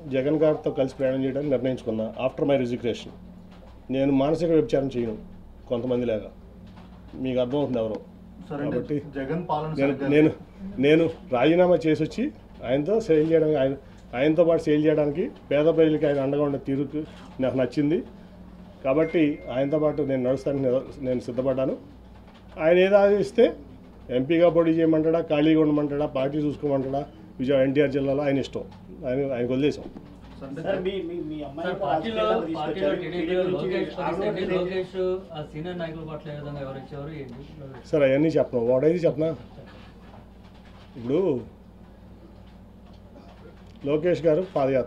జగన్ గారితో కలిసి ప్రయాణం చేయడానికి నిర్ణయించుకున్నా ఆఫ్టర్ మై రిజిగ్రేషన్ నేను మానసిక వ్యభిచారం చేయను కొంతమంది లాగా మీకు అర్థమవుతుంది ఎవరో సార్ అంటే కాబట్టి జగన్ పాలన నేను సరిగ్గా- నేను నేను రాజీనామా చేసి వచ్చి ఆయనతో సేల్ చేయడానికి ఆయన ఆయనతో పాటు సేల్ చేయడానికి పేద ప్రజలకి ఆయన అండగా ఉండే తీరుకు నాకు నచ్చింది కాబట్టి ఆయనతో పాటు నేను నడుస్తానికి నిద- నేను సిద్ధపడ్డాను ఆయన ఏదో ఆదేశిస్తే ఎంపీగా పోటీ చేయమంటాడా ఖాళీగా ఉండమంటాడా పార్టీ చూసుకోమంటాడా విజయ ఎన్టీఆర్ జిల్లాలో ఆయన ఇష్టం ఆయన ఆయనకు వదిలేసాం సార్ అంటే సార్ మీ మీ మీ అమ్మాయి సార్ పార్టీలో పార్టీలో టీడీపీలో లోకేష్ ఆవిడ పరిస్థితి లోకేష్ ఆ సీనియర్ నాయకుల పట్ల ఏ విధంగా ఎవరు ఏంటి సరే అవన్నీ చెప్పను వాడైతే చెప్పనా ఇప్పుడు లోకేష్ గారు పాదయాత్ర